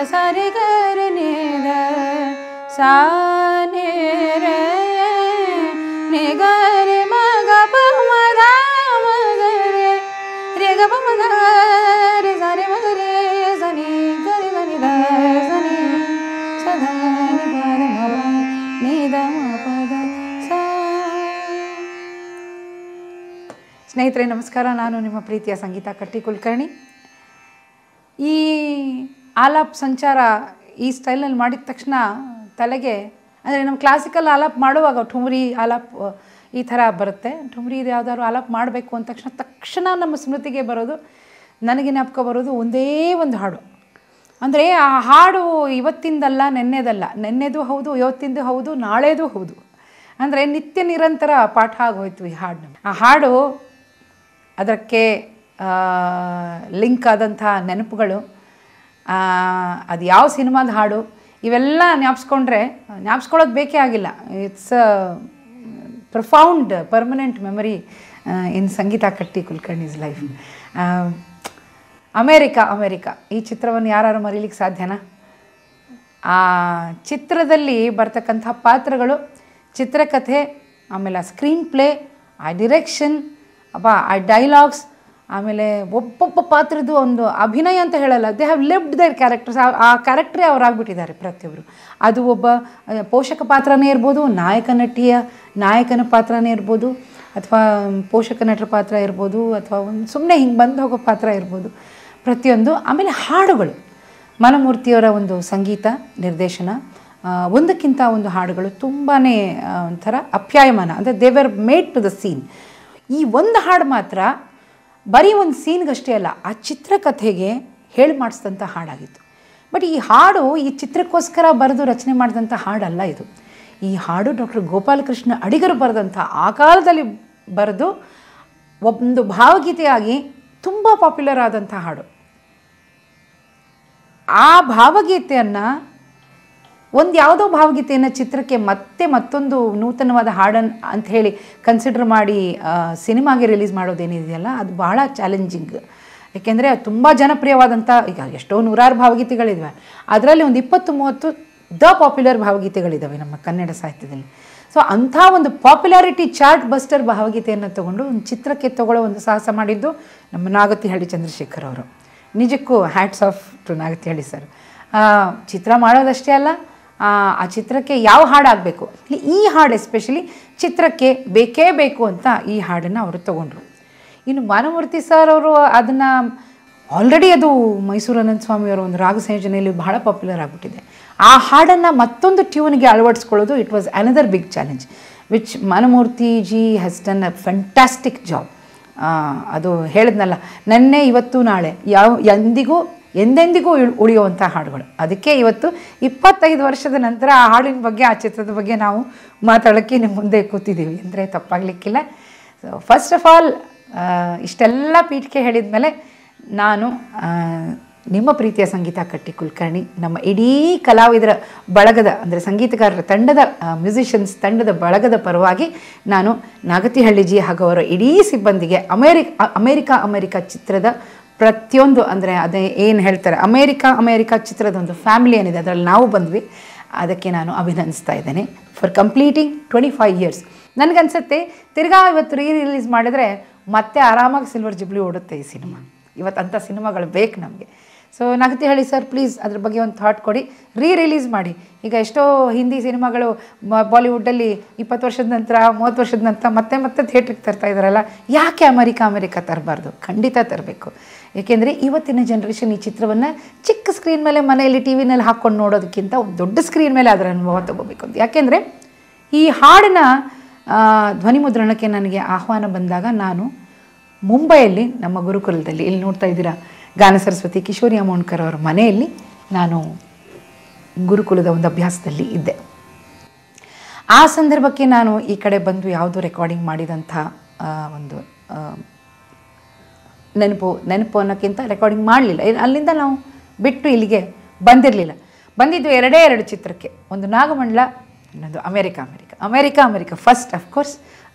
ಸರಿ ಗರಿ ನಿದ ಸಾ ನಿ ರೇ ನಿ ಗರಿ ಮಗ ಪ ಮದ ಮಗ ರೇ ರೇ ಗ ಪ ಮಗ ರೇ ಸ ರೇ ಮಗ ರೇ ಸ ನಿ ಗರಿ ಗ ನಿ ದ ಸ ನಿ ಸ ಧ ನಿ ಪ ದ ಮ ಪ ನಿ ದ ಮ ಪ ದ ಸ ಸ್ನೇಹಿತರೆ ನಮಸ್ಕಾರ ನಾನು ನಿಮ್ಮ ಪ್ರೀತಿಯ ಸಂಗೀತ ಕಟ್ಟಿ ಕುಲಕರ್ಣಿ ಈ ಆಲಾಪ್ ಸಂಚಾರ ಈ ಸ್ಟೈಲಲ್ಲಿ ಮಾಡಿದ ತಕ್ಷಣ ತಲೆಗೆ ಅಂದರೆ ನಮ್ಮ ಕ್ಲಾಸಿಕಲ್ ಆಲಾಪ್ ಮಾಡುವಾಗ ಠುಮ್ರಿ ಆಲಾಪ್ ಅಹ್, ಈ ಥರ ಬರುತ್ತೆ ಠುಮ್ರಿ ಇದು ಯಾವ್ದಾದ್ರು ಆಲಾಪ್ ಮಾಡಬೇಕು ಅಂದ ತಕ್ಷಣ ತಕ್ಷಣ ನಮ್ಮ ಸ್ಮೃತಿಗೆ ಬರೋದು ನನಗೆ ಜ್ಞಾಪಕ ಬರೋದು ಒಂದೇ ಒಂದು ಹಾಡು ಅಂದರೆ ಆ ಹಾಡು ಇವತ್ತಿಂದಲ್ಲ ನೆನ್ನೆದಲ್ಲ ನೆನ್ನೆದು ಹೌದು ಇವತ್ತಿಂದು ಹೌದು ನಾಳೆದು ಹೌದು ಅಂದರೆ ನಿತ್ಯ ನಿರಂತರ ಪಾಠ ಆಗೋಯ್ತು ಈ ಹಾಡು ನಮ್ಗೆ. ಆ ಹಾಡು ಅದಕ್ಕೆ ಲಿಂಕ್ ಆದಂಥ ನೆನಪುಗಳು ಆ, ಅದು ಯಾವ ಸಿನಿಮಾದ ಹಾಡು ಇವೆಲ್ಲ ಜ್ಞಾಪಿಸ್ಕೊಂಡ್ರೆ ಜ್ಞಾಪಿಸ್ಕೊಳ್ಳೋದು ಬೇಕೇ ಆಗಿಲ್ಲ it's profound permanent memory in Sangeetha Katti Kulkarni's life America America ಈ ಚಿತ್ರವನ್ನು ಯಾರು ಮರೀಲಿಕ್ಕೆ ಸಾಧ್ಯನಾ ಆ ಚಿತ್ರದಲ್ಲಿ ಬರ್ತಕ್ಕಂಥ ಪಾತ್ರಗಳು ಚಿತ್ರಕಥೆ ಆಮೇಲೆ ಆ ಸ್ಕ್ರೀನ್ ಪ್ಲೇ ಆ ಡಿರೆಕ್ಷನ್ ಅಪ್ಪ ಆ ಡೈಲಾಗ್ಸ್ ಆಮೇಲೆ ಒಬ್ಬೊಬ್ಬ ಪಾತ್ರದ ಒಂದು ಅಭಿನಯ ಅಂತ ಹೇಳಲ್ಲ they have lived their characters ಆ ಕ್ಯಾರೆಕ್ಟ್ರೇ ಅವರಾಗ್ಬಿಟ್ಟಿದ್ದಾರೆ ಪ್ರತಿಯೊಬ್ಬರು ಅದು ಒಬ್ಬ ಆ, ಪೋಷಕ ಪಾತ್ರನೇ ಇರ್ಬೋದು ನಾಯಕ ನಟಿಯ ನಾಯಕನ ಪಾತ್ರನೇ ಇರ್ಬೋದು ಅಥವಾ ಪೋಷಕ ನಟರ ಪಾತ್ರ ಇರ್ಬೋದು ಅಥವಾ ಒಂದು ಸುಮ್ಮನೆ ಹಿಂಗೆ ಬಂದು ಹೋಗೋ ಪಾತ್ರ ಇರ್ಬೋದು ಪ್ರತಿಯೊಂದು ಆಮೇಲೆ ಹಾಡುಗಳು ಮನಮೂರ್ತಿಯವರ ಒಂದು ಸಂಗೀತ ನಿರ್ದೇಶನ ಆ, ಒಂದಕ್ಕಿಂತ ಒಂದು ಹಾಡುಗಳು ತುಂಬಾ ಒಂಥರ ಅಪ್ಯಾಯಮಾನ ಅಂದರೆ ದೇವರ್ ಮೇಡ್ ಟು ದ ಸೀನ್ ಈ ಒಂದು ಹಾಡು ಮಾತ್ರ ಬರೀ ಒಂದು ಸೀನ್ಗಷ್ಟೇ ಅಲ್ಲ ಆ ಚಿತ್ರಕಥೆಗೆ ಹೇಳಿ ಮಾಡಿಸಿದಂಥ ಹಾಡಾಗಿತ್ತು ಬಟ್ ಈ ಹಾಡು ಈ ಚಿತ್ರಕ್ಕೋಸ್ಕರ ಬರೆದು ರಚನೆ ಮಾಡಿದಂಥ ಹಾಡಲ್ಲ ಇದು ಈ ಹಾಡು ಡಾಕ್ಟರ್ ಗೋಪಾಲಕೃಷ್ಣ ಅಡಿಗರು ಬರೆದಂಥ ಆ ಕಾಲದಲ್ಲಿ ಬರೆದು ಒಂದು ಭಾವಗೀತೆಯಾಗಿ ತುಂಬ ಪಾಪ್ಯುಲರ್ ಆದಂಥ ಹಾಡು ಆ ಭಾವಗೀತೆಯನ್ನು ಒಂದು ಯಾವುದೋ ಭಾವಗೀತೆಯನ್ನು ಚಿತ್ರಕ್ಕೆ ಮತ್ತೆ ಮತ್ತೊಂದು ನೂತನವಾದ ಹಾಡನ್ನು ಅಂತ ಹೇಳಿ ಕನ್ಸಿಡರ್ ಮಾಡಿ ಆ, ಸಿನಿಮಾಗೆ ರಿಲೀಸ್ ಮಾಡೋದೇನಿದೆಯಲ್ಲ ಅದು ಬಹಳ ಚಾಲೆಂಜಿಂಗ್ ಯಾಕೆಂದರೆ ತುಂಬ ಜನಪ್ರಿಯವಾದಂಥ ಈಗ ಎಷ್ಟೋ ನೂರಾರು ಭಾವಗೀತೆಗಳಿವೆ ಅದರಲ್ಲಿ ಒಂದು ಇಪ್ಪತ್ತು ಮೂವತ್ತು ದ ಪಾಪ್ಯುಲರ್ ಭಾವಗೀತೆಗಳಿದ್ದಾವೆ ನಮ್ಮ ಕನ್ನಡ ಸಾಹಿತ್ಯದಲ್ಲಿ ಸೊ ಅಂಥ ಒಂದು ಪಾಪ್ಯುಲಾರಿಟಿ ಚಾರ್ಟ್ ಬಸ್ಟರ್ ಭಾವಗೀತೆಯನ್ನು ತಗೊಂಡು ಒಂದು ಚಿತ್ರಕ್ಕೆ ತಗೊಳ್ಳೋ ಒಂದು ಸಾಹಸ ಮಾಡಿದ್ದು ನಮ್ಮ ನಾಗತಿಹಳ್ಳಿ ಚಂದ್ರಶೇಖರ್ ಅವರು ನಿಜಕ್ಕೂ hats off to Nagathihalli sir ಚಿತ್ರ ಮಾಡೋದಷ್ಟೇ ಅಲ್ಲ ಆ ಆ ಚಿತ್ರಕ್ಕೆ ಯಾವ ಹಾಡು ಆಗಬೇಕು ಈ ಹಾಡು ಎಸ್ಪೆಷಲಿ ಚಿತ್ರಕ್ಕೆ ಬೇಕೇ ಬೇಕು ಅಂತ ಈ ಹಾಡನ್ನು ಅವರು ತಗೊಂಡ್ರು ಇನ್ನು ಮಾನಮೂರ್ತಿ ಸರ್ ಅವರು ಅದನ್ನು ಆಲ್ರೆಡಿ ಅದು ಮೈಸೂರು ಅನಂತ ಸ್ವಾಮಿಯವರ ಒಂದು ರಾಗ ಸಂಯೋಜನೆಯಲ್ಲಿ ಬಹಳ ಪಾಪ್ಯುಲರ್ ಆಗಿಬಿಟ್ಟಿದೆ ಆ ಹಾಡನ್ನು ಮತ್ತೊಂದು ಟ್ಯೂನ್ಗೆ ಅಳವಡಿಸ್ಕೊಳ್ಳೋದು it was another big challenge which Manomurthy ji has done a fantastic job ಅದು ಹೇಳಿದ್ನಲ್ಲ ನೆನ್ನೆ ಇವತ್ತು ನಾಳೆ ಯಾವ ಎಂದಿಗೂ ಎಂದೆಂದಿಗೂ ಉಳ್- ಉಳಿಯುವಂಥ ಹಾಡುಗಳು ಅದಕ್ಕೆ ಇವತ್ತು ಇಪ್ಪತ್ತೈದು ವರ್ಷದ ನಂತರ ಆ ಹಾಡಿನ ಬಗ್ಗೆ ಆ ಚಿತ್ರದ ಬಗ್ಗೆ ನಾವು ಮಾತಾಡೋಕ್ಕೆ ನಿಮ್ಮ ಮುಂದೆ ಕೂತಿದ್ದೀವಿ ಅಂದರೆ ತಪ್ಪಾಗಲಿಕ್ಕಿಲ್ಲ ಸೊ ಫಸ್ಟ್ ಆಫ್ ಆಲ್ ಇಷ್ಟೆಲ್ಲ ಪೀಠಿಕೆ ಹೇಳಿದ ಮೇಲೆ ನಾನು ಆ, ನಿಮ್ಮ ಪ್ರೀತಿಯ ಸಂಗೀತ ಕಟ್ಟಿ ಕುಲಕರ್ಣಿ ನಮ್ಮ ಇಡೀ ಕಲಾವಿದರ ಬಳಗದ ಅಂದರೆ ಸಂಗೀತಗಾರರ ತಂಡದ ಮ್ಯೂಸಿಷಿಯನ್ಸ್ ತಂಡದ ಬಳಗದ ಪರವಾಗಿ ನಾನು ನಾಗತಿಹಳ್ಳಿ ಜಿ ಹಾಗೂ ಅವರ ಇಡೀ ಸಿಬ್ಬಂದಿಗೆ ಅಮೇರಿಕ ಅಮೇರಿಕಾ ಅಮೇರಿಕಾ ಚಿತ್ರದ ಪ್ರತಿಯೊಂದು ಅಂದರೆ ಅದೇ ಏನು ಹೇಳ್ತಾರೆ ಅಮೇರಿಕಾ ಅಮೇರಿಕಾ ಚಿತ್ರದ ಒಂದು ಫ್ಯಾಮಿಲಿ ಏನಿದೆ ಅದರಲ್ಲಿ ನಾವು ಬಂದ್ವಿ ಅದಕ್ಕೆ ನಾನು ಅಭಿನಂದಿಸ್ತಾ ಇದ್ದೇನೆ for completing twenty five years ನನಗನ್ಸುತ್ತೆ ತಿರ್ಗಾ ಇವತ್ತು ರೀ ರಿಲೀಸ್ ಮಾಡಿದರೆ ಮತ್ತೆ ಆರಾಮಾಗಿ ಸಿಲ್ವರ್ ಜುಬ್ಲಿ ಓಡುತ್ತೆ ಈ ಸಿನಿಮಾ ಇವತ್ತು ಅಂಥ ಸಿನಿಮಾಗಳು ಬೇಕು ನಮಗೆ ಸೊ ನಗತಿ ಹೇಳಿ ಸರ್ ಪ್ಲೀಸ್ ಅದ್ರ ಬಗ್ಗೆ ಒಂದು ಥಾಟ್ ಕೊಡಿ ರೀ ರಿಲೀಸ್ ಮಾಡಿ ಈಗ ಎಷ್ಟೋ ಹಿಂದಿ ಸಿನಿಮಾಗಳು ಮ- ಬಾಲಿವುಡ್ಡಲ್ಲಿ ಇಪ್ಪತ್ತು ವರ್ಷದ ನಂತರ ಮೂವತ್ತು ವರ್ಷದ ನಂತರ ಮತ್ತೆ ಮತ್ತೆ ಥಿಯೇಟ್ರಿಗೆ ತರ್ತಾ ಇದ್ದಾರಲ್ಲ ಯಾಕೆ ಅಮೆರಿಕ ಅಮೆರಿಕ ತರಬಾರ್ದು ಖಂಡಿತ ತರಬೇಕು ಏಕೆಂದರೆ ಇವತ್ತಿನ ಜನ್ರೇಷನ್ ಈ ಚಿತ್ರವನ್ನು ಚಿಕ್ಕ ಸ್ಕ್ರೀನ್ ಮೇಲೆ ಮನೆಯಲ್ಲಿ ಟಿ ವಿನಲ್ಲಿ ಹಾಕ್ಕೊಂಡು ನೋಡೋದಕ್ಕಿಂತ ಒಂದು ದೊಡ್ಡ ಸ್ಕ್ರೀನ್ ಮೇಲೆ ಅದರ ಅನುಭವ ತಗೋಬೇಕು ಅಂತ ಯಾಕೆಂದರೆ ಈ ಹಾಡಿನ ಆ, ಧ್ವನಿ ಮುದ್ರಣಕ್ಕೆ ನನಗೆ ಆಹ್ವಾನ ಬಂದಾಗ ನಾನು ಮುಂಬೈಯಲ್ಲಿ ನಮ್ಮ ಗುರುಕುಲದಲ್ಲಿ ಇಲ್ಲಿ ನೋಡ್ತಾ ಇದ್ದೀರಾ ಗಾನ ಸರಸ್ವತಿ ಕಿಶೋರಿ ಅಮೋಣ್ಕರ್ ಅವರ ಮನೆಯಲ್ಲಿ ನಾನು ಗುರುಕುಲದ ಒಂದು ಅಭ್ಯಾಸದಲ್ಲಿ ಇದ್ದೆ ಆ ಸಂದರ್ಭಕ್ಕೆ ನಾನು ಈ ಕಡೆ ಬಂದು ಯಾವುದೋ ರೆಕಾರ್ಡಿಂಗ್ ಮಾಡಿದಂಥ ಆ, ಒಂದು ಆ, ನೆನಪು ನೆನಪು ಅನ್ನೋಕ್ಕಿಂತ ರೆಕಾರ್ಡಿಂಗ್ ಮಾಡಲಿಲ್ಲ ಅಲ್ಲಿಂದ ನಾವು ಬಿಟ್ಟು ಇಲ್ಲಿಗೆ ಬಂದಿರಲಿಲ್ಲ ಬಂದಿದ್ದು ಎರಡೇ ಎರಡು ಚಿತ್ರಕ್ಕೆ ಒಂದು ನಾಗಮಂಡಲ ಇನ್ನೊಂದು America America America America first of course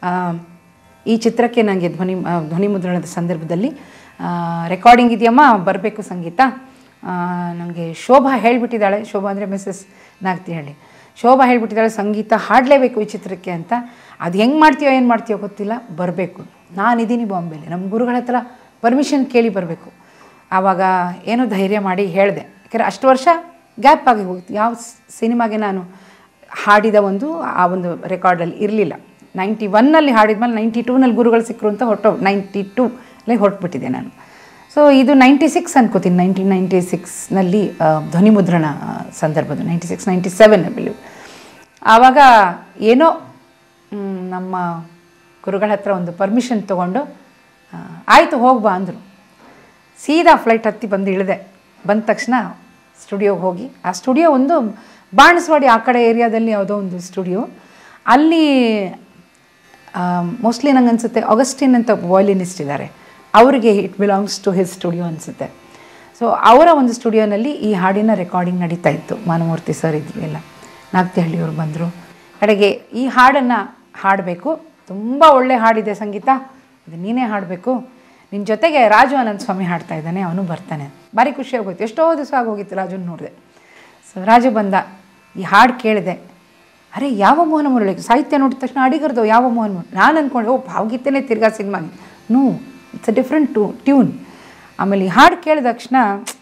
ಈ ಚಿತ್ರಕ್ಕೆ ನನಗೆ ಧ್ವನಿ ಆ, ಧ್ವನಿ ಮುದ್ರಣದ ಸಂದರ್ಭದಲ್ಲಿ ರೆಕಾರ್ಡಿಂಗ್ ಇದೆಯಮ್ಮ ಬರಬೇಕು ಸಂಗೀತ ನನಗೆ ಶೋಭಾ ಹೇಳಿಬಿಟ್ಟಿದ್ದಾಳೆ ಶೋಭಾ ಅಂದರೆ ಮಿಸ್ಸಸ್ ನಾಗ್ತಿಹಳ್ಳಿ ಶೋಭಾ ಹೇಳಿಬಿಟ್ಟಿದ್ದಾಳೆ ಸಂಗೀತ ಹಾಡಲೇಬೇಕು ಈ ಚಿತ್ರಕ್ಕೆ ಅಂತ ಅದು ಹೆಂಗೆ ಮಾಡ್ತೀಯೋ ಏನು ಮಾಡ್ತೀಯೋ ಗೊತ್ತಿಲ್ಲ ಬರಬೇಕು ನಾನಿದ್ದೀನಿ ಬಾಂಬೆಲಿ ನಮ್ಮ ಗುರುಗಳ ಹತ್ರ ಪರ್ಮಿಷನ್ ಕೇಳಿ ಬರಬೇಕು ಆವಾಗ ಏನೋ ಧೈರ್ಯ ಮಾಡಿ ಹೇಳಿದೆ ಯಾಕಂದರೆ ಅಷ್ಟು ವರ್ಷ ಗ್ಯಾಪ್ ಆಗಿ ಹೋಗಿತ್ತು ಯಾವ ಸಿನಿಮಾಗೆ ನಾನು ಹಾಡಿದ ಒಂದು ಆ ಒಂದು ರೆಕಾರ್ಡಲ್ಲಿ ಇರಲಿಲ್ಲ ನೈಂಟಿ ಒನ್ನಲ್ಲಿ ಹಾಡಿದ್ಮೇಲೆ ನೈಂಟಿ ಟೂನಲ್ಲಿ ಗುರುಗಳು ಸಿಕ್ಕರು ಅಂತ ಹೊರಟು ನೈಂಟಿ ಟೂ ಅಲ್ಲೇ ಹೊರಟ್ಬಿಟ್ಟಿದ್ದೆ ನಾನು ಸೊ ಇದು ನೈಂಟಿ ಸಿಕ್ಸ್ ಅನ್ಕೋತೀನಿ ನೈನ್ಟೀನ್ ನೈಂಟಿ ಸಿಕ್ಸ್ನಲ್ಲಿ ಧ್ವನಿ ಮುದ್ರಣ ಆ, ಸಂದರ್ಭದ ನೈಂಟಿ ಸಿಕ್ಸ್ ನೈಂಟಿ ಸೆವೆನ್ ಬಿಲು ಆವಾಗ ಏನೋ ಮ್, ನಮ್ಮ ಗುರುಗಳ ಹತ್ರ ಒಂದು ಪರ್ಮಿಷನ್ ತೊಗೊಂಡು ಆ, ಆಯಿತು ಹೋಗ್ಬಾ ಅಂದರು ಸೀದಾ ಫ್ಲೈಟ್ ಹತ್ತಿ ಬಂದು ಇಳಿದೆ ಬಂದ ತಕ್ಷಣ ಸ್ಟುಡಿಯೋಗೆ ಹೋಗಿ ಆ ಸ್ಟುಡಿಯೋ ಒಂದು ಬಾಣಸವಾಡಿ ಆ ಕಡೆ ಏರಿಯಾದಲ್ಲಿ ಯಾವುದೋ ಒಂದು ಸ್ಟುಡಿಯೋ ಅಲ್ಲಿ ಮೋಸ್ಟ್ಲಿ ನಂಗೆ ಅನಿಸುತ್ತೆ ಅಗಸ್ಟಿನ್ ಅಂತ ವಾಯ್ಲಿನಿಸ್ಟ್ ಇದ್ದಾರೆ ಅವರಿಗೆ it belongs to his studio ಅನಿಸುತ್ತೆ ಸೊ ಅವರ ಒಂದು ಸ್ಟುಡಿಯೋನಲ್ಲಿ ಈ ಹಾಡಿನ ರೆಕಾರ್ಡಿಂಗ್ ನಡೀತಾ ಇತ್ತು ಮಾನಮೂರ್ತಿ ಸರ್ ಇದ್ರು ಎಲ್ಲ ನಾಗ್ತಿಹಳ್ಳಿಯವರು ಬಂದರು ಕಡೆಗೆ ಈ ಹಾಡನ್ನು ಹಾಡಬೇಕು ತುಂಬ ಒಳ್ಳೆ ಹಾಡಿದೆ ಸಂಗೀತ ಅದು ನೀನೇ ಹಾಡಬೇಕು ನಿನ್ನ ಜೊತೆಗೆ ರಾಜು ಅನಂತ ಸ್ವಾಮಿ ಹಾಡ್ತಾ ಇದ್ದಾನೆ ಅವನು ಬರ್ತಾನೆ ಭಾರಿ ಖುಷಿ ಆಗೋಯ್ತು ಎಷ್ಟೋ ದಿವಸ ಆಗೋಗಿತ್ತು ರಾಜುನ ನೋಡಿದೆ ಸೊ ರಾಜು ಬಂದ ಈ ಹಾಡು ಕೇಳಿದೆ ಅರೆ ಯಾವ ಮೋಹನ ಮುರಳಿ ಸಾಹಿತ್ಯ ನೋಡಿದ ತಕ್ಷಣ ಅಡಿಗರ್ದು ಯಾವ ಮೋಹನ ಮುರಳಿ ನಾನು ಅಂದ್ಕೊಂಡೆ ಓ ಭಾವಗೀತೆನೇ ತಿರ್ಗಾ ಸಿನಿಮಾಗೆ no it's a different to tune ಆಮೇಲೆ ಈ ಹಾಡು ಕೇಳಿದ ತಕ್ಷಣ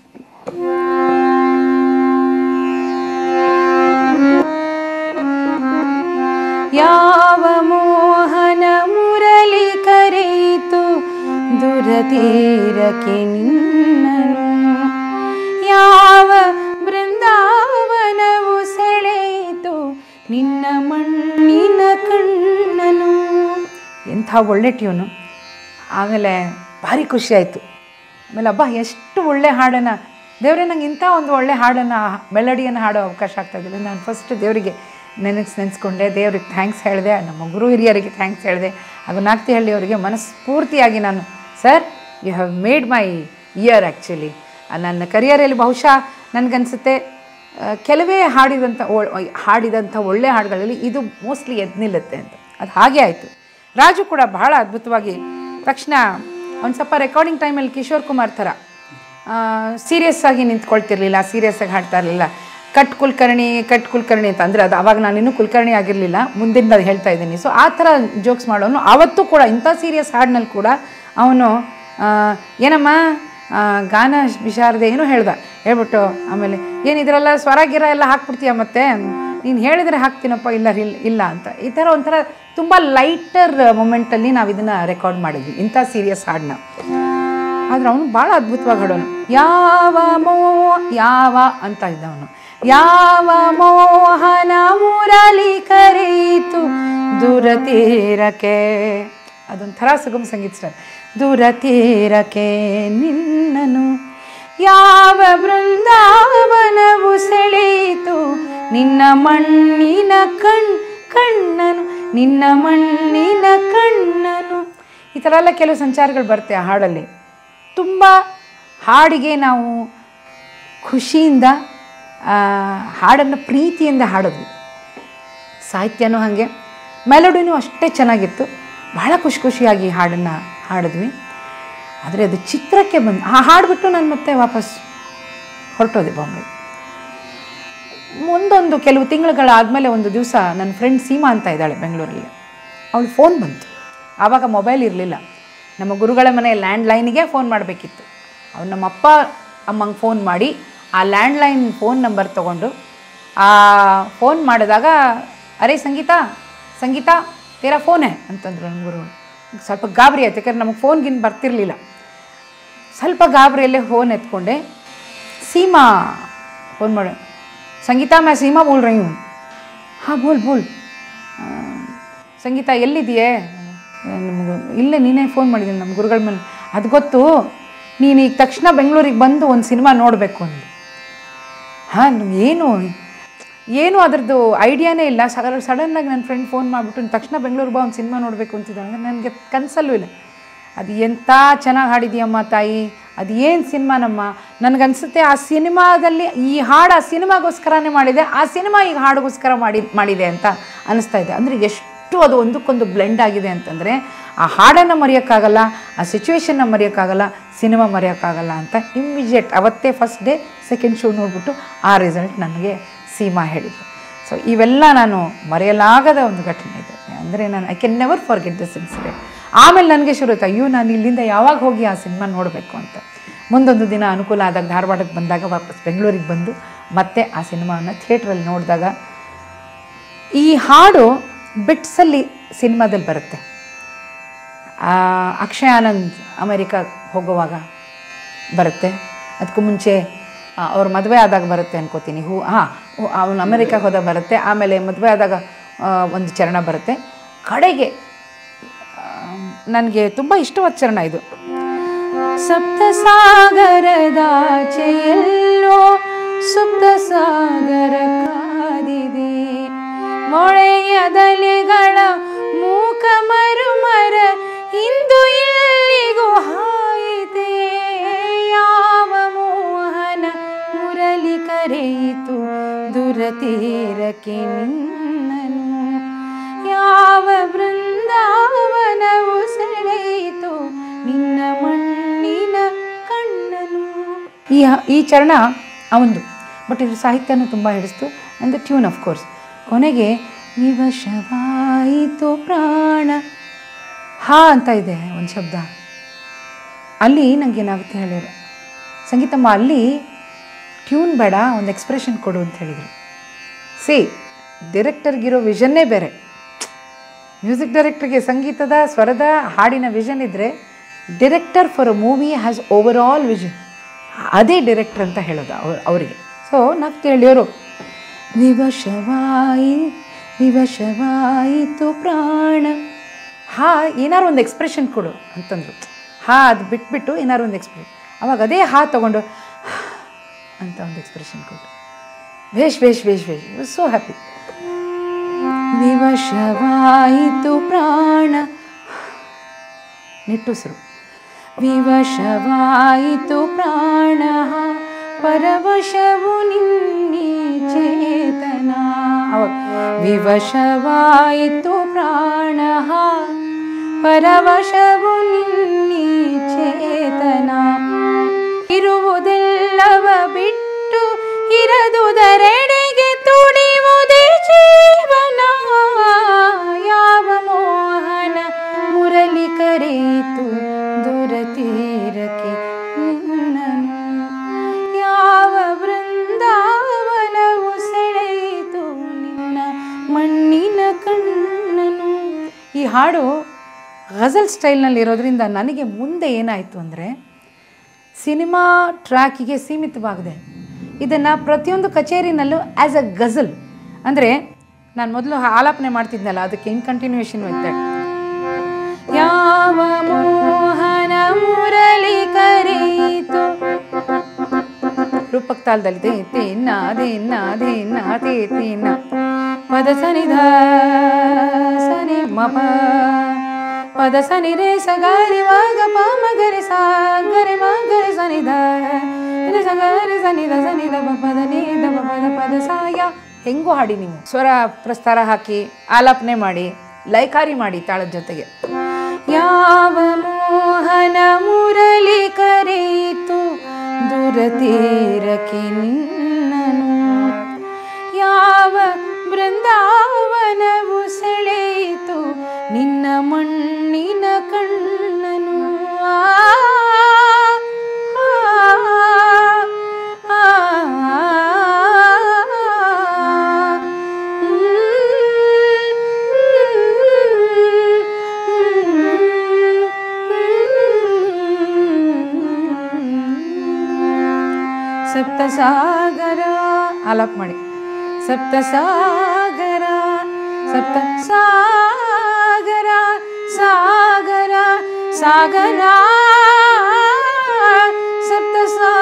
ಯಾವ ಮೋಹನ ಮುರಳಿ ಕರೆಯಿತು ದುರತೀರಕ್ಕೆ ನಿನ್ನನು ಯಾವ ಬೃಂದಾವನವು ಸೆಳೆಯಿತು ನಿನ್ನ ಮಣ್ಣಿನ ಕಣ್ಣನು ಎಂಥ ಒಳ್ಳೆ ಟ್ಯೂನು ಆಮೇಲೆ ಭಾರಿ ಖುಷಿ ಆಯಿತು ಆಮೇಲೆ ಅಬ್ಬಾ ಎಷ್ಟು ಒಳ್ಳೆ ಹಾಡನ್ನು ದೇವರೇ ನಂಗೆ ಇಂಥ ಒಂದು ಒಳ್ಳೆ ಹಾಡನ್ನು ಮೆಲಡಿಯನ್ನು ಹಾಡೋ ಅವಕಾಶ ಆಗ್ತಾ ಇದ್ದಿಲ್ಲ ನಾನು ಫಸ್ಟ್ ದೇವರಿಗೆ ನೆನೆಸ್ ನೆನೆಸ್ಕೊಂಡೆ ದೇವ್ರಿಗೆ ಥ್ಯಾಂಕ್ಸ್ ಹೇಳಿದೆ ನಮ್ಮ ಗುರು ಹಿರಿಯರಿಗೆ ಥ್ಯಾಂಕ್ಸ್ ಹೇಳಿದೆ ಹಾಗೂ ನಾಗ್ತಿಹಳ್ಳಿಯವರಿಗೆ ಮನಸ್ಫೂರ್ತಿಯಾಗಿ ನಾನು sir you have made my year actually ನನ್ನ ಕರಿಯರಲ್ಲಿ ಬಹುಶಃ ನನಗನ್ಸುತ್ತೆ ಆ, ಕೆಲವೇ ಹಾಡಿದಂಥ ಒ- ಹಾಡಿದಂಥ ಒಳ್ಳೆ ಹಾಡುಗಳಲ್ಲಿ ಇದು ಮೋಸ್ಟ್ಲಿ ಎದ್ದು ನಿಲ್ಲುತ್ತೆ ಅಂತ ಅದು ಹಾಗೆ ಆಯಿತು ರಾಜು ಕೂಡ ಬಹಳ ಅದ್ಭುತವಾಗಿ ತಕ್ಷಣ ಒಂದು ಸ್ವಲ್ಪ ರೆಕಾರ್ಡಿಂಗ್ ಟೈಮಲ್ಲಿ ಕಿಶೋರ್ ಕುಮಾರ್ ಥರ ಸೀರಿಯಸ್ ಆಗಿ ನಿಂತ್ಕೊಳ್ತಿರ್ಲಿಲ್ಲ ಸೀರಿಯಸ್ ಆಗಿ ಹಾಡ್ತಾ ಇರಲಿಲ್ಲ ಕಟ್ ಕುಲಕರ್ಣಿ ಕಟ್ ಕುಲಕರ್ಣಿ ಅಂತ ಅಂದರೆ ಅದು ಅವಾಗ ನಾನು ಇನ್ನೂ ಕುಲಕರ್ಣಿ ಆಗಿರಲಿಲ್ಲ ಮುಂದಿನ ಅದು ಹೇಳ್ತಾ ಇದ್ದೀನಿ ಸೊ ಆ ಥರ ಜೋಕ್ಸ್ ಮಾಡೋನು ಆವತ್ತೂ ಕೂಡ ಇಂಥ ಸೀರಿಯಸ್ ಹಾಡಿನಲ್ಲಿ ಕೂಡ ಅವನು ಆ, ಏನಮ್ಮ ಆ, ಗಾನ ವಿಶಾರದೆ ಏನೋ ಹೇಳ್ದ ಹೇಳ್ಬಿಟ್ಟು ಆಮೇಲೆ ಏನು ಇದರೆಲ್ಲ ಸ್ವರ ಗಿರ ಎಲ್ಲ ಹಾಕ್ಬಿಡ್ತೀಯ ಮತ್ತೆ ನೀನು ಹೇಳಿದರೆ ಹಾಕ್ತೀನಪ್ಪ ಇಲ್ಲ ಇಲ್ಲ ಇಲ್ಲ ಅಂತ ಈ ಥರ ಒಂಥರ ತುಂಬ ಲೈಟರ್ ಮೊಮೆಂಟಲ್ಲಿ ನಾವು ಇದನ್ನು ರೆಕಾರ್ಡ್ ಮಾಡಿದ್ವಿ ಇಂಥ ಸೀರಿಯಸ್ ಹಾಡನ್ನ ಆದ್ರೆ ಅವನು ಭಾಳ ಅದ್ಭುತವಾಗಿ ಹಾಡೋನು ಯಾವ ಮೋ ಯಾವ ಅಂತ ಇದ್ದ ಅವನು ಯಾವ ಮೋಹನ ಮುರಳಿ ಕರೆಯಿತು ದೂರ ತೀರಕ್ಕೆ ಅದೊಂಥರ ಸುಗಮ ಸಂಗೀತ ಸ್ಟೈಲ್ ದೂರ ತೀರಕ್ಕೆ ನಿನ್ನನು ಯಾವ ಬೃಂದಾವನವು ಸೆಳೆಯಿತು ನಿನ್ನ ಮಣ್ಣಿನ ಕಣ್ ಕಣ್ಣನು ನಿನ್ನ ಮಣ್ಣಿನ ಕಣ್ಣನು ಈ ಥರ ಎಲ್ಲ ಕೆಲವು ಸಂಚಾರಗಳು ಬರುತ್ತೆ ಆ ಹಾಡಲ್ಲಿ ತುಂಬ ಹಾಡಿಗೆ ನಾವು ಖುಷಿಯಿಂದ ಆ, ಹಾಡನ್ನು ಪ್ರೀತಿಯಿಂದ ಹಾಡಿದ್ವಿ ಸಾಹಿತ್ಯನೂ ಹಾಗೆ ಮೆಲೋಡಿನೂ ಅಷ್ಟೇ ಚೆನ್ನಾಗಿತ್ತು ಬಹಳ ಖುಷಿ ಖುಷಿಯಾಗಿ ಈ ಹಾಡನ್ನು ಹಾಡಿದ್ವಿ ಆದರೆ ಅದು ಚಿತ್ರಕ್ಕೆ ಬಂದು ಆ ಹಾಡ್ಬಿಟ್ಟು ನಾನು ಮತ್ತೆ ವಾಪಸ್ ಹೊರಟೋದೆ ಬಾಂಬೆ ಮುಂದೊಂದು ಕೆಲವು ತಿಂಗಳುಗಳಾದಮೇಲೆ ಒಂದು ದಿವಸ ನನ್ನ ಫ್ರೆಂಡ್ ಸೀಮಾ ಅಂತ ಇದ್ದಾಳೆ ಬೆಂಗಳೂರಲ್ಲಿ ಅವಳು ಫೋನ್ ಬಂತು ಆವಾಗ ಮೊಬೈಲ್ ಇರಲಿಲ್ಲ ನಮ್ಮ ಗುರುಗಳ ಮನೆ ಲ್ಯಾಂಡ್ಲೈನಿಗೆ ಫೋನ್ ಮಾಡಬೇಕಿತ್ತು ಅವ್ರು ನಮ್ಮ ಅಪ್ಪ ಅಮ್ಮಂಗೆ ಫೋನ್ ಮಾಡಿ ಆ ಲ್ಯಾಂಡ್ಲೈನ್ ಫೋನ್ ನಂಬರ್ ತೊಗೊಂಡು ಆ ಫೋನ್ ಮಾಡಿದಾಗ ಅರೆ ಸಂಗೀತ ಸಂಗೀತ ತೇರಾ ಫೋನೇ ಅಂತಂದ್ರು ನನ್ನ ಗುರುಗಳು ಸ್ವಲ್ಪ ಗಾಬರಿ ಆಯ್ತು ಯಾಕಂದ್ರೆ ನಮಗೆ ಫೋನ್ಗಿನ್ ಬರ್ತಿರ್ಲಿಲ್ಲ ಸ್ವಲ್ಪ ಗಾಬರಿಯಲ್ಲೇ ಫೋನ್ ಎತ್ಕೊಂಡೆ सीमा फोन माಡು ಸಂಗೀತ ಮಾ ಸೀಮಾ ಬೋಲ್ ರही हूँ ಹಾಂ ಬೋಲ್ ಬೋಲ್ ಆ, ಸಂಗೀತ ಎಲ್ಲಿದೆಯೇ ನಮಗೂ ಇಲ್ಲೇ ನೀನೇ ಫೋನ್ ಮಾಡಿದ್ದೀನಿ ನಮ್ಮ ಗುರುಗಳ ಮೇಲೆ ಅದು ಗೊತ್ತು ನೀನು ಈಗ ತಕ್ಷಣ ಬೆಂಗಳೂರಿಗೆ ಬಂದು ಒಂದು ಸಿನಿಮಾ ನೋಡಬೇಕು ಅಂದು ಹಾಂ ಏನು ಏನು ಅದರದ್ದು ಐಡಿಯಾನೇ ಇಲ್ಲ ಸಡನ್ ಸಡನ್ನಾಗಿ ನನ್ನ ಫ್ರೆಂಡ್ ಫೋನ್ ಮಾಡಿಬಿಟ್ಟು ತಕ್ಷಣ ಬೆಂಗಳೂರಿಗೆ ಬಾ ಒಂದು ಸಿನಿಮಾ ನೋಡಬೇಕು ಅಂತಿದ್ದಾಳೆ ನನಗೆ ಕನಸಲ್ಲೂ ಇಲ್ಲ ಅದು ಎಂಥ ಚೆನ್ನಾಗಿ ಹಾಡಿದೆಯಮ್ಮ ತಾಯಿ ಅದು ಏನು ಸಿನಿಮಾನಮ್ಮ ನನಗನ್ಸುತ್ತೆ ಆ ಸಿನಿಮಾದಲ್ಲಿ ಈ ಹಾಡು ಆ ಸಿನಿಮಾಗೋಸ್ಕರನೇ ಮಾಡಿದೆ ಆ ಸಿನಿಮಾ ಈಗ ಹಾಡಿಗೋಸ್ಕರ ಮಾಡಿ ಮಾಡಿದೆ ಅಂತ ಅನಿಸ್ತಾ ಇದೆ ಅಂದರೆ ಎಷ್ಟು ಅದು ಒಂದಕ್ಕೊಂದು ಬ್ಲೆಂಡ್ ಆಗಿದೆ ಅಂತಂದರೆ ಆ ಹಾಡನ್ನು ಮರೆಯೋಕ್ಕಾಗಲ್ಲ ಆ ಸಿಚುವೇಶನ್ನ ಮರೆಯೋಕ್ಕಾಗಲ್ಲ ಸಿನಿಮಾ ಮರೆಯೋಕ್ಕಾಗಲ್ಲ ಅಂತ ಇಮ್ಮಿಡಿಯೇಟ್ ಅವತ್ತೇ ಫಸ್ಟ್ ಡೇ ಸೆಕೆಂಡ್ ಶೋ ನೋಡಿಬಿಟ್ಟು ಆ ರಿಸಲ್ಟ್ ನನಗೆ ಸೀಮಾ ಹೇಳಿದ್ರು ಸೊ ಇವೆಲ್ಲ ನಾನು ಮರೆಯಲಾಗದ ಒಂದು ಘಟನೆ ಇದು ಅಂದರೆ ನಾನು I can never forget this incident ಆಮೇಲೆ ನನಗೆ ಶುರು ಆಯ್ತು ಅಯ್ಯೋ ನಾನು ಇಲ್ಲಿಂದ ಯಾವಾಗ ಹೋಗಿ ಆ ಸಿನಿಮಾ ನೋಡಬೇಕು ಅಂತ ಮುಂದೊಂದು ದಿನ ಅನುಕೂಲ ಆದಾಗ ಧಾರವಾಡಕ್ಕೆ ಬಂದಾಗ ವಾಪಸ್ ಬೆಂಗಳೂರಿಗೆ ಬಂದು ಮತ್ತೆ ಆ ಸಿನಿಮಾವನ್ನು ಥಿಯೇಟ್ರಲ್ಲಿ ನೋಡಿದಾಗ ಈ ಹಾಡು ಬಿಟ್ಸಲ್ಲಿ ಸಿನಿಮಾದಲ್ಲಿ ಬರುತ್ತೆ ಆ, ಅಕ್ಷಯ್ ಆನಂದ್ ಅಮೆರಿಕಾಗೆ ಹೋಗುವಾಗ ಬರುತ್ತೆ ಅದಕ್ಕೂ ಮುಂಚೆ ಆ, ಅವ್ರ ಮದುವೆ ಆದಾಗ ಬರುತ್ತೆ ಅನ್ಕೋತೀನಿ ಹೂ ಹಾಂ ಅವನು ಅಮೆರಿಕಾಗೆ ಹೋದಾಗ ಬರುತ್ತೆ ಆಮೇಲೆ ಮದುವೆ ಆದಾಗ ಆ, ಒಂದು ಚರಣ ಬರುತ್ತೆ ಕಡೆಗೆ ನನಗೆ ತುಂಬ ಇಷ್ಟವಾದ ಚರಣ ಇದು ಸಪ್ತ ಸಾಗರದಾಚೆಯಲ್ಲೋ ಸುಪ್ತ ಸಾಗರ ಕಾದಿದೆ ಮೊಳೆಯದಲೆಗಳ ಮೂಕ ಮರುಮರ ಇಂದು ಎಲ್ಲಿಗೂ ಹಾಯಿತೆ ಯಾವ ಮೋಹನ ಮುರಳಿ ಕರೆಯಿತು ದುರತೀರಕ್ಕೆ ನಿನ್ನನು ಯಾವ ಬೃಂದಾವನವು ಸೆಳೆಯಿತು ನಿನ್ನ ಮಣ್ಣಿನ ಕಣ್ಣನು ಈ ಈ ಚರಣ ಅವಂದು ಬಟ್ ಇದ್ರ ಸಾಹಿತ್ಯನೂ ತುಂಬ ಹಿಡಿಸ್ತು and the tune of course ಕೊನೆಗೆ ವಿವಶವಾಯಿತು ಪ್ರಾಣ ಹಾ ಅಂತ ಇದೆ ಒಂದು ಶಬ್ದ ಅಲ್ಲಿ ನನಗೆ ಏನಾಗುತ್ತೆ ಹೇಳಿದ್ರು ಸಂಗೀತಮ್ಮ ಅಲ್ಲಿ ಟ್ಯೂನ್ ಬೇಡ ಒಂದು ಎಕ್ಸ್ಪ್ರೆಷನ್ ಕೊಡು ಅಂತ ಹೇಳಿದರು ಸಿ ಡೈರೆಕ್ಟರ್ಗಿರೋ ವಿಷನ್ನೇ ಬೇರೆ ಮ್ಯೂಸಿಕ್ ಡೈರೆಕ್ಟರ್ಗೆ ಸಂಗೀತದ ಸ್ವರದ ಹಾಡಿನ ವಿಷನ್ ಇದ್ದರೆ director for a movie has overall vision ಅದೇ ಡೈರೆಕ್ಟರ್ ಅಂತ ಹೇಳೋದು ಅವ್ರು ಅವರಿಗೆ ಸೊ ನಾವು ಕೇಳಿಯೋರು ವಿವಶವಾಯಿ ವಿವಶವಾಯಿತು ಪ್ರಾಣ ಹಾ ಏನಾರು ಒಂದು ಎಕ್ಸ್ಪ್ರೆಷನ್ ಕೊಡು ಅಂತಂದರು ಹಾ ಅದು ಬಿಟ್ಬಿಟ್ಟು ಏನಾರು ಒಂದು ಎಕ್ಸ್ಪ್ರೆಷನ್ ಅವಾಗ ಅದೇ ಹಾ ತಗೊಂಡು ಅಂತ ಒಂದು ಎಕ್ಸ್ಪ್ರೆಷನ್ ಕೊಟ್ಟು ವೇಷ್ ವೇಷ್ ವೇಷ್ ವೇಷ್ ಸೋ ಹ್ಯಾಪಿ ವಿವಶವಾಯಿತು ಪ್ರಾಣ ನಿಟ್ಟುಸಿರು ವಿವಶವಾಯಿತು ಪ್ರಾಣ ಪರವಶವು ನಿನ್ನಿ ಚೇತನ ಅವಾಗ ವಿವಶವಾಯಿತು ಪ್ರಾಣ ಪರವಶವು ನಿನ್ನಿ ಚೇತನ ಇರುವುದೆಲ್ಲವ ಬಿಟ್ಟು ಇರದುದರೆಡೆಗೆ ತುಡಿಯುವುದೇ ಜೀವನ ಯಾವ ಮೋಹನ ಮುರಳಿ ಕರೆಯಿತು ದುರತೀರಕ್ಕೆ ನಿನ್ನನು ಯಾವ ಬೃಂದಾವನವು ಸೆಳೆಯಿತು ನಿನ್ನ ಮಣ್ಣಿನ ಕಣ್ಣನು ಈ ಹಾಡು ಗಜಲ್ ಸ್ಟೈಲ್ನಲ್ಲಿ ಇರೋದ್ರಿಂದ ನನಗೆ ಮುಂದೆ ಏನಾಯಿತು ಅಂದರೆ ಸಿನಿಮಾ ಟ್ರ್ಯಾಕಿಗೆ ಸೀಮಿತವಾಗಿದೆ ಇದನ್ನು ಪ್ರತಿಯೊಂದು ಕಚೇರಿನಲ್ಲೂ ಆ್ಯಸ್ ಅ ಗಜಲ್ ಅಂದರೆ ನಾನು ಮೊದಲು ಆಲಾಪನೆ ಮಾಡ್ತಿದ್ನಲ್ಲ ಅದಕ್ಕೆ ಇನ್ ಕಂಟಿನ್ಯೂಷನ್ ಮೆಥಡ್ ಯಾವ ಮೋಹನ ಮುರಳಿ ಕರೆಯಿತು ರೂಪಕ್ ತಾಳದಲ್ಲಿ ದೇ ತೇನ್ನ ದೇನ್ನ ದೇನ್ನ ತೇ ತೇನ್ನ ಪದ ಸನಿಧ ಸನಿ ಮಪ ಪದ ಸನಿ ರೇ ಸ ಗರಿ ವಾಗ ಪ ಮಗರಿ ಸಾ ಗರಿ ಮ ಗರಿ ಸನಿಧ ರೇ ಸ ಗರಿ ಸನಿಧ ಸನಿಧ ಪ ಪದ ನೀ ದ ಪ ಪದ ಪದ ಸಾಯ ಹೆಂಗೂ ಹಾಡಿ ನೀವು ಸ್ವರ ಪ್ರಸ್ತಾರ ಹಾಕಿ ಆಲಾಪನೆ ಮಾಡಿ ಲೈಕಾರಿ ಮಾಡಿ ತಾಳದ ಜೊತೆಗೆ ಯಾವ ಮೋಹನ ಮುರಳಿ ಕರೆಯಿತು ದುರತೀರಕ್ಕೆ ನಿನ್ನನು ಯಾವ ಬೃಂದಾವನವು ಸೆಳೆಯಿತು ನಿನ್ನ ಮಣ್ಣಿನ ಕಣ್ಣನು ಆ, ಆ, ಆ, ಸಪ್ತ ಸಾಗರ ಆಲಾಪ್ ಮಾಡಿ ಸಪ್ತ ಸಾಗರ ಸಪ್ತ ಸಾಗರ ಸಾಗರ ಸಾಗರ ಸಪ್ತ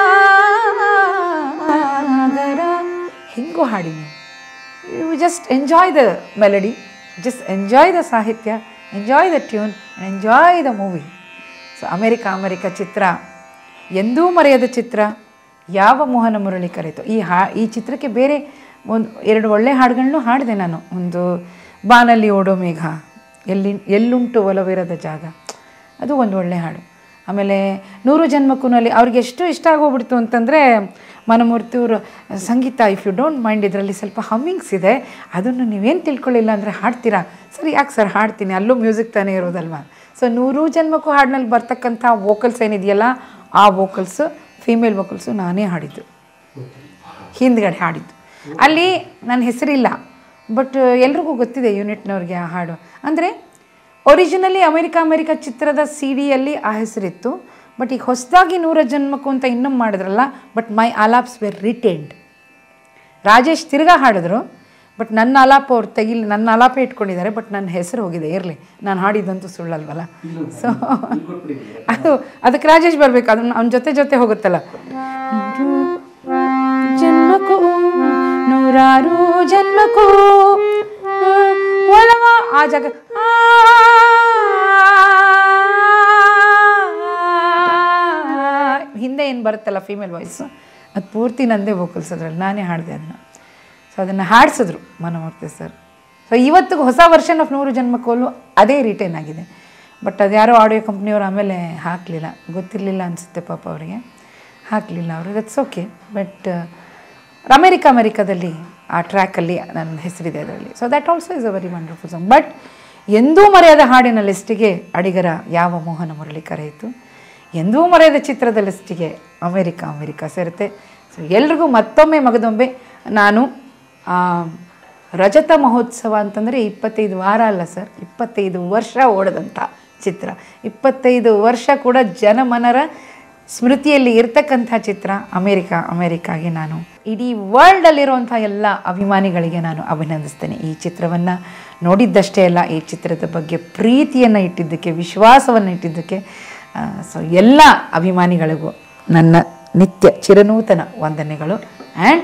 ಸಾಗರ ಹೆಂಗೂ ಹಾಡಿ ನೀವು you just enjoy the melody just enjoy the ಸಾಹಿತ್ಯ enjoy the tune enjoy the movie so America America ಚಿತ್ರ ಎಂದೂ ಮರೆಯದ ಚಿತ್ರ ಯಾವ ಮೋಹನ ಮುರಳಿ ಕರೆಯಿತು ಈ ಹಾ ಈ ಚಿತ್ರಕ್ಕೆ ಬೇರೆ ಒಂದು ಎರಡು ಒಳ್ಳೆ ಹಾಡುಗಳನ್ನೂ ಹಾಡಿದೆ ನಾನು ಒಂದು ಬಾನಲ್ಲಿ ಓಡೋ ಮೇಘ ಎಲ್ಲಿ ಎಲ್ಲುಂಟು ಒಲವಿರದ ಜಾಗ ಅದು ಒಂದು ಒಳ್ಳೆ ಹಾಡು ಆಮೇಲೆ ನೂರು ಜನ್ಮಕ್ಕೂನಲ್ಲಿ ಅವ್ರಿಗೆ ಎಷ್ಟು ಇಷ್ಟ ಆಗೋಗ್ಬಿಡ್ತು ಅಂತಂದರೆ ಮನಮೂರ್ತಿಯವರು ಸಂಗೀತ ಇಫ್ ಯು ಡೋಂಟ್ ಮೈಂಡ್ ಇದರಲ್ಲಿ ಸ್ವಲ್ಪ ಹಮ್ಮಿಂಗ್ಸ್ ಇದೆ ಅದನ್ನು ನೀವೇನು ತಿಳ್ಕೊಳ್ಳಿಲ್ಲ ಅಂದರೆ ಹಾಡ್ತೀರಾ ಸರಿ ಯಾಕೆ ಸರ್ ಹಾಡ್ತೀನಿ ಅಲ್ಲೂ ಮ್ಯೂಸಿಕ್ ತಾನೇ ಇರೋದಲ್ವಾ ಸೊ ನೂರು ಜನ್ಮಕ್ಕೂ ಹಾಡಿನಲ್ಲಿ ಬರ್ತಕ್ಕಂಥ ವೋಕಲ್ಸ್ ಏನಿದೆಯಲ್ಲ ಆ ವೋಕಲ್ಸು ಫೀಮೇಲ್ ವೋಕಲ್ಸು ನಾನೇ ಹಾಡಿದ್ದು ಹಿಂದ್ಗಡೆ ಹಾಡಿದ್ದು ಅಲ್ಲಿ ನನ್ನ ಹೆಸರಿಲ್ಲ ಬಟ್ ಎಲ್ರಿಗೂ ಗೊತ್ತಿದೆ ಯೂನಿಟ್ನವ್ರಿಗೆ ಆ ಹಾಡು ಅಂದರೆ ಒರಿಜಿನಲಿ ಅಮೆರಿಕ ಅಮೆರಿಕ ಚಿತ್ರದ ಸಿ ಡಿಯಲ್ಲಿ ಆ ಹೆಸರಿತ್ತು ಬಟ್ ಈಗ ಹೊಸದಾಗಿ ನೂರ ಜನ್ಮಕ್ಕೂ ಅಂತ ಇನ್ನೊಮ್ಮೆ ಮಾಡಿದ್ರಲ್ಲ but my alaps were retained Rajesh ತಿರ್ಗಾ ಹಾಡಿದ್ರು ಬಟ್ ನನ್ನ ಆಲಾಪ ಅವ್ರು ತೆಗಿಲಿ ನನ್ನ ಆಲಾಪೇ ಇಟ್ಕೊಂಡಿದ್ದಾರೆ ಬಟ್ ನನ್ನ ಹೆಸರು ಹೋಗಿದೆ ಇರಲಿ ನಾನು ಹಾಡಿದಂತೂ ಸುಳ್ಳಲ್ವಲ್ಲ ಸೊ ಅದು ಅದಕ್ಕೆ ರಾಜೇಶ್ ಬರಬೇಕು ಅದನ್ನ ಅವನ ಜೊತೆ ಜೊತೆ ಹೋಗುತ್ತಲ್ಲ ಜನ್ಮಕ್ಕೂ ನೂರಾರು ಜನ್ಮಕ್ಕೂ ಒಲವ ಆ ಜಾಗ ಹಿಂದೆ ಏನು ಬರುತ್ತಲ್ಲ ಫೀಮೇಲ್ ವಾಯ್ಸು ಅದು ಪೂರ್ತಿ ನಂದೇ ವೋಕಲ್ಸ್ ಅದ್ರಲ್ಲಿ ನಾನೇ ಹಾಡಿದೆ ಅದನ್ನು ಸೊ ಅದನ್ನು ಹಾಡಿಸಿದ್ರು ಮನಮೂರ್ತಿ ಸರ್ ಸೊ ಇವತ್ತಿಗೆ ಹೊಸ ವರ್ಷನ್ ಆಫ್ ನೂರು ಜನ್ಮಕ್ಕೋಲು ಅದೇ ರಿಟೇನ್ ಆಗಿದೆ ಬಟ್ ಅದು ಯಾರೋ ಆಡಿಯೋ ಕಂಪ್ನಿಯವರು ಆಮೇಲೆ ಹಾಕಲಿಲ್ಲ ಗೊತ್ತಿರಲಿಲ್ಲ ಅನಿಸುತ್ತೆ ಪಾಪ ಅವರಿಗೆ ಹಾಕಲಿಲ್ಲ ಅವರು ದಟ್ಸ್ ಓಕೆ ಬಟ್ ಅಮೆರಿಕ ಅಮೆರಿಕದಲ್ಲಿ ಆ ಟ್ರ್ಯಾಕಲ್ಲಿ ನನ್ನ ಹೆಸರಿದೆ ಅದರಲ್ಲಿ so that also is a very wonderful song but ಎಂದೂ ಮರೆಯದ ಹಾಡಿನ ಲಿಸ್ಟಿಗೆ ಅಡಿಗರ ಯಾವ ಮೋಹನ ಮುರಳಿ ಕರೆಯಿತು ಎಂದೂ ಮರೆಯದ ಚಿತ್ರದ ಲಿಸ್ಟಿಗೆ ಅಮೆರಿಕ ಅಮೆರಿಕ ಸೇರುತ್ತೆ ಸೊ ಎಲ್ರಿಗೂ ಮತ್ತೊಮ್ಮೆ ಮಗದೊಮ್ಮೆ ನಾನು ಆ, ರಜತ ಮಹೋತ್ಸವ ಅಂತಂದರೆ ಇಪ್ಪತ್ತೈದು ವಾರ ಅಲ್ಲ ಸರ್ ಇಪ್ಪತ್ತೈದು ವರ್ಷ ಓಡದಂಥ ಚಿತ್ರ ಇಪ್ಪತ್ತೈದು ವರ್ಷ ಕೂಡ ಜನಮನರ ಸ್ಮೃತಿಯಲ್ಲಿ ಇರ್ತಕ್ಕಂಥ ಚಿತ್ರ ಅಮೇರಿಕಾ ಅಮೇರಿಕಾಗೆ ನಾನು ಇಡೀ ವರ್ಲ್ಡಲ್ಲಿರುವಂಥ ಎಲ್ಲ ಅಭಿಮಾನಿಗಳಿಗೆ ನಾನು ಅಭಿನಂದಿಸ್ತೇನೆ ಈ ಚಿತ್ರವನ್ನು ನೋಡಿದ್ದಷ್ಟೇ ಅಲ್ಲ ಈ ಚಿತ್ರದ ಬಗ್ಗೆ ಪ್ರೀತಿಯನ್ನು ಇಟ್ಟಿದ್ದಕ್ಕೆ ವಿಶ್ವಾಸವನ್ನು ಇಟ್ಟಿದ್ದಕ್ಕೆ ಸೊ ಎಲ್ಲ ಅಭಿಮಾನಿಗಳಿಗೂ ನನ್ನ ನಿತ್ಯ ಚಿರನೂತನ ವಂದನೆಗಳು ಆ್ಯಂಡ್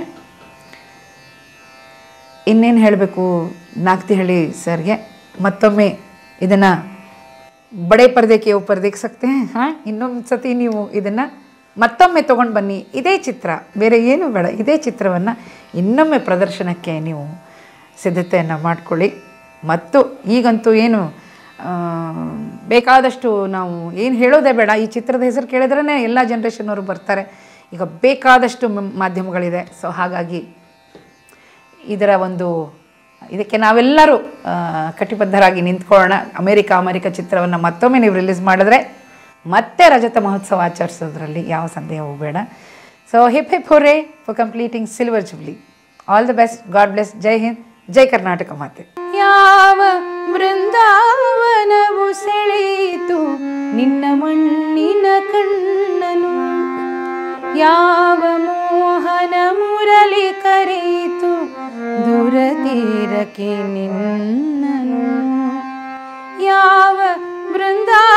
ಇನ್ನೇನು ಹೇಳಬೇಕು ನಾಗ್ತಿಹಳ್ಳಿ ಸರ್ಗೆ ಮತ್ತೊಮ್ಮೆ ಇದನ್ನು ಬಡೆ ಪರ್ದೆಗೆ ಓ ಪರ್ದೆಗೆ ಸಕ್ತೆ ಹಾಂ ಇನ್ನೊಂದು ಸತಿ ನೀವು ಇದನ್ನು ಮತ್ತೊಮ್ಮೆ ತೊಗೊಂಡು ಬನ್ನಿ ಇದೇ ಚಿತ್ರ ಬೇರೆ ಏನೂ ಬೇಡ ಇದೇ ಚಿತ್ರವನ್ನು ಇನ್ನೊಮ್ಮೆ ಪ್ರದರ್ಶನಕ್ಕೆ ನೀವು ಸಿದ್ಧತೆಯನ್ನು ಮಾಡಿಕೊಳ್ಳಿ ಮತ್ತು ಈಗಂತೂ ಏನು ಆ, ಬೇಕಾದಷ್ಟು ನಾವು ಏನು ಹೇಳೋದೇ ಬೇಡ ಈ ಚಿತ್ರದ ಹೆಸರು ಕೇಳಿದ್ರೇ ಎಲ್ಲ ಜನ್ರೇಷನ್ನವರು ಬರ್ತಾರೆ ಈಗ ಬೇಕಾದಷ್ಟು ಮ- ಮಾಧ್ಯಮಗಳಿದೆ ಸೊ ಹಾಗಾಗಿ ಇದರ ಒಂದು ಇದಕ್ಕೆ ನಾವೆಲ್ಲರೂ ಆ, ಕಟಿಬದ್ಧರಾಗಿ ನಿಂತ್ಕೊಳ್ಳೋಣ ಅಮೇರಿಕ ಅಮೇರಿಕ ಚಿತ್ರವನ್ನು ಮತ್ತೊಮ್ಮೆ ನೀವು ರಿಲೀಸ್ ಮಾಡಿದ್ರೆ ಮತ್ತೆ ರಜತ ಮಹೋತ್ಸವ ಆಚರಿಸೋದ್ರಲ್ಲಿ ಯಾವ ಸಂದೇಹವೂ ಬೇಡ so hip hip hurray for completing silver jubilee all the best God bless Jai Hind Jai Karnataka ಮಾತೆ ಯಾವ ಬೃಂದಾವನವು ಸೆಳೆಯಿತು ನಿನ್ನ ಮಣ್ಣಿನ ಕಣ್ಣನು ಯಾವ ಮೋಹನ ಮುರಳಿ ಕರೆಯಿತು ದೂರ ತೀರಕ್ಕೆ ನಿನ್ನನು ಯಾವ ಬೃಂದಾ